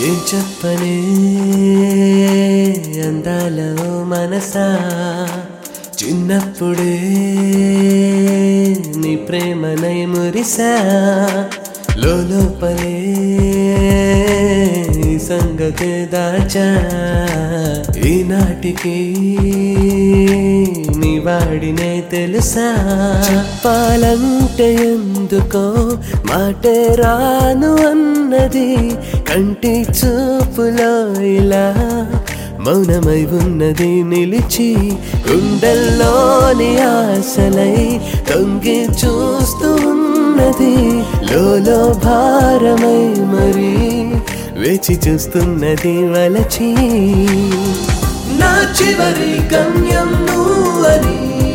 ఏం చెప్పనే అందాలో మనసా చిన్నప్పుడే నీ ప్రేమనై మురిసా లోపలే ఈ సంగతే దాచా ఈనాటికి నీ వాడినే తెలుసా చెప్పాలంటే ఎందుకో మాటే రాను అన్నది కంటి చూపులో ఇలా మౌనమై ఉన్నది నిలిచి గుండెల్లోని ఆశలై తొంగి చూస్తూ ఉన్నది లోలో భారమై మరి వేచి చూస్తున్నది వలచి నా చివరి గమ్యం నువ్వని